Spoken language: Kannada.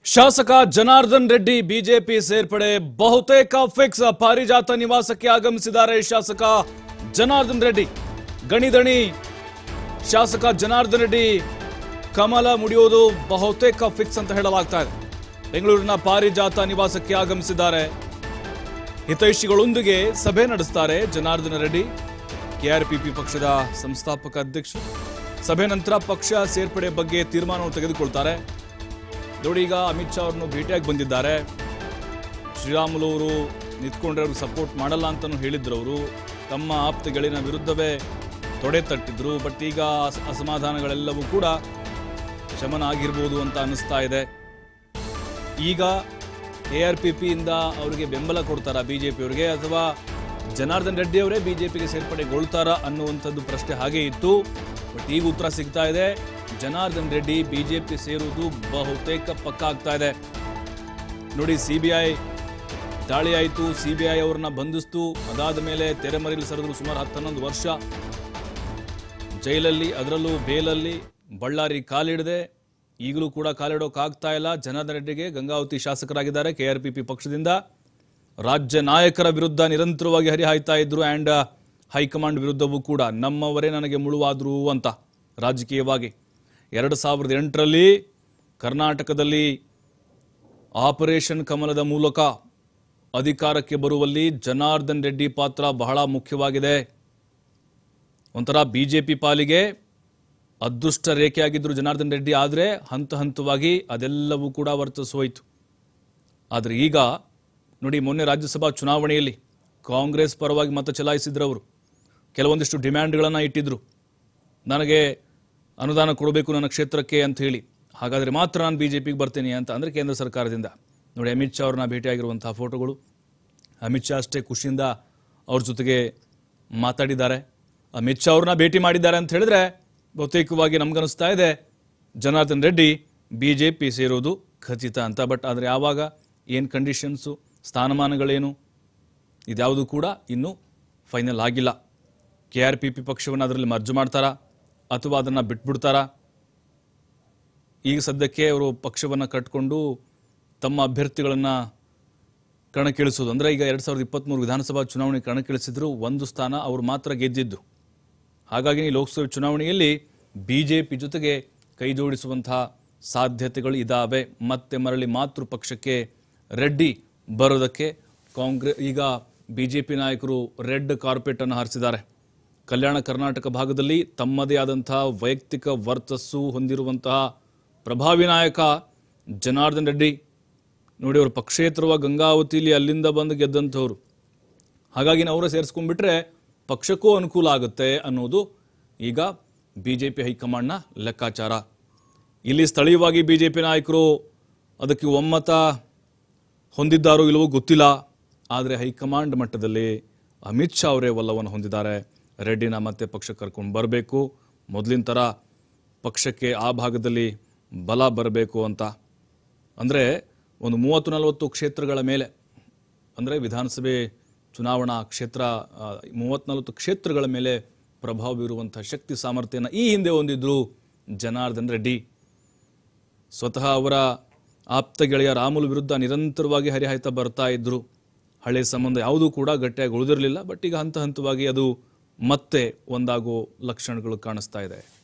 ಶಾಸಕ ಜನಾರ್ದನ್ ರೆಡ್ಡಿ ಬಿಜೆಪಿ ಸೇರ್ಪಡೆ ಬಹುತೇಕ ಫಿಕ್ಸ್ ಪಾರಿಜಾತ ನಿವಾಸಕ್ಕೆ ಆಗಮಿಸಿದ್ದಾರೆ ಶಾಸಕ ಜನಾರ್ದನ್ ರೆಡ್ಡಿ ಗಣಿದಣಿ ಶಾಸಕ ಜನಾರ್ದನ್ ರೆಡ್ಡಿ ಕಮಲ ಮುಡಿಯೋದು ಬಹುತೇಕ ಫಿಕ್ಸ್ ಅಂತ ಹೇಳಲಾಗ್ತಾ ಇದೆ ಬೆಂಗಳೂರಿನ ಪಾರಿಜಾತ ನಿವಾಸಕ್ಕೆ ಆಗಮಿಸಿದ್ದಾರೆ ಹಿತೈಷಿಗಳೊಂದಿಗೆ ಸಭೆ ನಡೆಸ್ತಾರೆ ಜನಾರ್ದನ ರೆಡ್ಡಿ ಕೆಆರ್ಪಿಪಿ ಪಕ್ಷದ ಸಂಸ್ಥಾಪಕ ಅಧ್ಯಕ್ಷ ಸಭೆ ನಂತರ ಪಕ್ಷ ಸೇರ್ಪಡೆ ಬಗ್ಗೆ ತೀರ್ಮಾನವನ್ನು ತೆಗೆದುಕೊಳ್ತಾರೆ ನೋಡಿ ಈಗ ಅಮಿತ್ ಶಾ ಅವರನ್ನು ಭೇಟಿಯಾಗಿ ಬಂದಿದ್ದಾರೆ ಶ್ರೀರಾಮುಲು ಅವರು ನಿಂತ್ಕೊಂಡ್ರೆ ಅವ್ರಿಗೆ ಸಪೋರ್ಟ್ ಮಾಡಲ್ಲ ಅಂತಲೂ ಹೇಳಿದ್ರು ಅವರು ತಮ್ಮ ಆಪ್ತ ಗೆಳೆಯನ ವಿರುದ್ಧವೇ ತೊಡೆ ತಟ್ಟಿದ್ರು ಬಟ್ ಈಗ ಅಸ- ಅಸಮಾಧಾನಗಳೆಲ್ಲವೂ ಕೂಡ ಶಮನ ಆಗಿರ್ಬೋದು ಅಂತ ಅನ್ನಿಸ್ತಾ ಇದೆ ಈಗ ಎ ಆರ್ ಪಿ ಪಿಯಿಂದ ಅವರಿಗೆ ಬೆಂಬಲ ಕೊಡ್ತಾರಾ ಬಿಜೆಪಿ ಅವರಿಗೆ ಅಥವಾ ಜನಾರ್ದನ್ ರೆಡ್ಡಿ ಅವರೇ ಬಿಜೆಪಿಗೆ ಸೇರ್ಪಡೆಗೊಳ್ತಾರಾ ಅನ್ನುವಂಥದ್ದು ಪ್ರಶ್ನೆ ಹಾಗೆ ಇತ್ತು ಬಟ್ ಈಗ ಉತ್ತರ ಸಿಗ್ತಾ ಇದೆ ಜನಾರ್ದನ್ ರೆಡ್ಡಿ ಬಿಜೆಪಿ ಸೇರುವುದು ಬಹುತೇಕ ಪಕ್ಕ ಆಗ್ತಾ ಇದೆ ನೋಡಿ ಸಿ ಬಿ ಐ ದಾಳಿ ಆಯಿತು ಸಿ ಬಿ ಐ ಅವ್ರನ್ನ ಬಂಧಿಸ್ತು ಅದಾದ ಮೇಲೆ ತೆರೆಮರೆಯಲ್ಲಿ ಸರಿದ್ರು ಸುಮಾರು ಹತ್ತು ಹನ್ನೊಂದು ವರ್ಷ ಜೈಲಲ್ಲಿ ಅದರಲ್ಲೂ ಬೇಲಲ್ಲಿ ಬಳ್ಳಾರಿ ಕಾಲಿಡದೆ ಈಗಲೂ ಕೂಡ ಕಾಲಿಡೋಕ್ಕಾಗ್ತಾ ಇಲ್ಲ ಜನಾರ್ದನ್ ರೆಡ್ಡಿಗೆ ಗಂಗಾವತಿ ಶಾಸಕರಾಗಿದ್ದಾರೆ ಕೆಆರ್ಪಿಪಿ ಪಕ್ಷದಿಂದ ರಾಜ್ಯ ನಾಯಕರ ವಿರುದ್ಧ ನಿರಂತರವಾಗಿ ಹರಿಹಾಯ್ತಾ ಇದ್ರು ಆ್ಯಂಡ್ ಹೈಕಮಾಂಡ್ ವಿರುದ್ಧವೂ ಕೂಡ ನಮ್ಮವರೇ ನನಗೆ ಮುಳುವಾದ್ರು ಅಂತ ರಾಜಕೀಯವಾಗಿ ಎರಡು ಸಾವಿರದ ಎಂಟರಲ್ಲಿ ಕರ್ನಾಟಕದಲ್ಲಿ ಆಪರೇಷನ್ ಕಮಲದ ಮೂಲಕ ಅಧಿಕಾರಕ್ಕೆ ಬರುವಲ್ಲಿ ಜನಾರ್ದನ್ ರೆಡ್ಡಿ ಪಾತ್ರ ಬಹಳ ಮುಖ್ಯವಾಗಿದೆ ಒಂಥರ ಬಿ ಜೆ ಪಿ ಪಾಲಿಗೆ ಅದೃಷ್ಟ ರೇಖೆಯಾಗಿದ್ದರು ಜನಾರ್ದನ್ ರೆಡ್ಡಿ ಆದರೆ ಹಂತ ಹಂತವಾಗಿ ಅದೆಲ್ಲವೂ ಕೂಡ ವರ್ತಿಸೋಯ್ತು ಆದರೆ ಈಗ ನೋಡಿ ಮೊನ್ನೆ ರಾಜ್ಯಸಭಾ ಚುನಾವಣೆಯಲ್ಲಿ ಕಾಂಗ್ರೆಸ್ ಪರವಾಗಿ ಮತ ಚಲಾಯಿಸಿದ್ರು ಅವರು ಕೆಲವೊಂದಿಷ್ಟು ಡಿಮ್ಯಾಂಡ್ಗಳನ್ನು ಇಟ್ಟಿದ್ರು ನನಗೆ ಅನುದಾನ ಕೊಡಬೇಕು ನನ್ನ ಕ್ಷೇತ್ರಕ್ಕೆ ಅಂತ ಹೇಳಿ ಹಾಗಾದರೆ ಮಾತ್ರ ನಾನು ಬಿ ಜೆ ಪಿಗೆ ಬರ್ತೀನಿ ಅಂತ ಅಂದರೆ ಕೇಂದ್ರ ಸರ್ಕಾರದಿಂದ ನೋಡಿ ಅಮಿತ್ ಶಾ ಅವ್ರನ್ನ ಭೇಟಿಯಾಗಿರುವಂತಹ ಫೋಟೋಗಳು ಅಮಿತ್ ಶಾ ಅಷ್ಟೇ ಖುಷಿಯಿಂದ ಅವ್ರ ಜೊತೆಗೆ ಮಾತಾಡಿದ್ದಾರೆ ಅಮಿತ್ ಶಾ ಅವ್ರನ್ನ ಭೇಟಿ ಮಾಡಿದ್ದಾರೆ ಅಂತ ಹೇಳಿದ್ರೆ ಬಹುತೇಕವಾಗಿ ನಮ್ಗನಿಸ್ತಾ ಇದೆ Janardhan Reddy B J P ಸೇರೋದು ಖಚಿತ ಅಂತ ಬಟ್ ಆದರೆ ಯಾವಾಗ ಏನು ಕಂಡೀಷನ್ಸು ಸ್ಥಾನಮಾನಗಳೇನು ಇದ್ಯಾವುದು ಕೂಡ ಇನ್ನೂ ಫೈನಲ್ ಆಗಿಲ್ಲ ಕೆ ಆರ್ ಪಿ ಪಿ ಪಕ್ಷವನ್ನು ಅದರಲ್ಲಿ ಮರ್ಜ್ ಮಾಡ್ತಾರಾ ಅಥವಾ ಅದನ್ನು ಬಿಟ್ಬಿಡ್ತಾರಾ ಈಗ ಸದ್ಯಕ್ಕೆ ಅವರು ಪಕ್ಷವನ್ನು ಕಟ್ಕೊಂಡು ತಮ್ಮ ಅಭ್ಯರ್ಥಿಗಳನ್ನು ಕಣಕ್ಕಿಳಿಸೋದು ಅಂದರೆ ಈಗ ಎರಡು ಸಾವಿರದ ಇಪ್ಪತ್ತ್ಮೂರು ವಿಧಾನಸಭಾ ಚುನಾವಣೆ ಕಣಕ್ಕಿಳಿಸಿದ್ರು ಒಂದು ಸ್ಥಾನ ಅವರು ಮಾತ್ರ ಗೆದ್ದಿದ್ದು ಹಾಗಾಗಿ ಈ ಲೋಕಸಭೆ ಚುನಾವಣೆಯಲ್ಲಿ ಬಿ ಜೆ ಪಿ ಜೊತೆಗೆ ಕೈ ಜೋಡಿಸುವಂತಹ ಸಾಧ್ಯತೆಗಳು ಇದ್ದಾವೆ ಮತ್ತೆ ಮರಳಿ ಮಾತೃ ಪಕ್ಷಕ್ಕೆ ರೆಡ್ಡಿ ಬರೋದಕ್ಕೆ ಕಾಂಗ್ರೆಸ್ ಈಗ ಬಿ ಜೆ ಪಿ ನಾಯಕರು ರೆಡ್ ಕಾರ್ಪೆಟನ್ನು ಹಾರಿಸಿದ್ದಾರೆ ಕಲ್ಯಾಣ ಕರ್ನಾಟಕ ಭಾಗದಲ್ಲಿ ತಮ್ಮದೇ ಆದಂತಹ ವೈಯಕ್ತಿಕ ವರ್ಚಸ್ಸು ಹೊಂದಿರುವಂತಹ ಪ್ರಭಾವಿ ನಾಯಕ ಜನಾರ್ದನ್ ರೆಡ್ಡಿ ನೋಡಿ ಅವರು ಪಕ್ಷೇತರವ ಗಂಗಾವತಿಲಿ ಅಲ್ಲಿಂದ ಬಂದು ಗೆದ್ದಂಥವ್ರು ಹಾಗಾಗಿ ಅವರ ಸೇರಿಸ್ಕೊಂಡ್ಬಿಟ್ರೆ ಪಕ್ಷಕ್ಕೂ ಅನುಕೂಲ ಆಗುತ್ತೆ ಅನ್ನೋದು ಈಗ ಬಿ ಜೆ ಪಿ ಹೈಕಮಾಂಡ್ನ ಲೆಕ್ಕಾಚಾರ ಇಲ್ಲಿ ಸ್ಥಳೀಯವಾಗಿ ಬಿ ಜೆ ಪಿ ನಾಯಕರು ಅದಕ್ಕೆ ಒಮ್ಮತ ಹೊಂದಿದ್ದಾರೋ ಇಲ್ಲವೋ ಗೊತ್ತಿಲ್ಲ ಆದರೆ ಹೈಕಮಾಂಡ್ ಮಟ್ಟದಲ್ಲಿ ಅಮಿತ್ ಶಾ ಅವರೇ ಒಲ್ಲವನ್ನು ಹೊಂದಿದ್ದಾರೆ ರೆಡ್ಡಿನ ಮತ್ತೆ ಪಕ್ಷಕ್ಕೆ ಕರ್ಕೊಂಡು ಬರಬೇಕು ಮೊದಲಿನ ಥರ ಪಕ್ಷಕ್ಕೆ ಆ ಭಾಗದಲ್ಲಿ ಬಲ ಬರಬೇಕು ಅಂತ ಅಂದರೆ ಒಂದು ಮೂವತ್ತು ನಲವತ್ತು ಕ್ಷೇತ್ರಗಳ ಮೇಲೆ ಅಂದರೆ ವಿಧಾನಸಭೆ ಚುನಾವಣಾ ಕ್ಷೇತ್ರ ಮೂವತ್ತು ನಲವತ್ತು ಕ್ಷೇತ್ರಗಳ ಮೇಲೆ ಪ್ರಭಾವ ಬೀರುವಂಥ ಶಕ್ತಿ ಸಾಮರ್ಥ್ಯನ ಈ ಹಿಂದೆ ಹೊಂದಿದ್ರು ಜನಾರ್ದನ್ ರೆಡ್ಡಿ ಸ್ವತಃ ಅವರ ಆಪ್ತ ಗೆಳೆಯ ರಾಮುಲು ವಿರುದ್ಧ ನಿರಂತರವಾಗಿ ಹರಿಹಾಯ್ತಾ ಬರ್ತಾ ಇದ್ರು ಹಳೆ ಸಂಬಂಧ ಯಾವುದೂ ಕೂಡ ಗಟ್ಟಿಯಾಗಿ ಉಳಿದಿರಲಿಲ್ಲ ಬಟ್ ಈಗ ಹಂತ ಹಂತವಾಗಿ ಅದು ಮತ್ತೆ ಒಂದಾಗೋ ಲಕ್ಷಣಗಳು ಕಾಣಿಸ್ತಾ ಇದೆ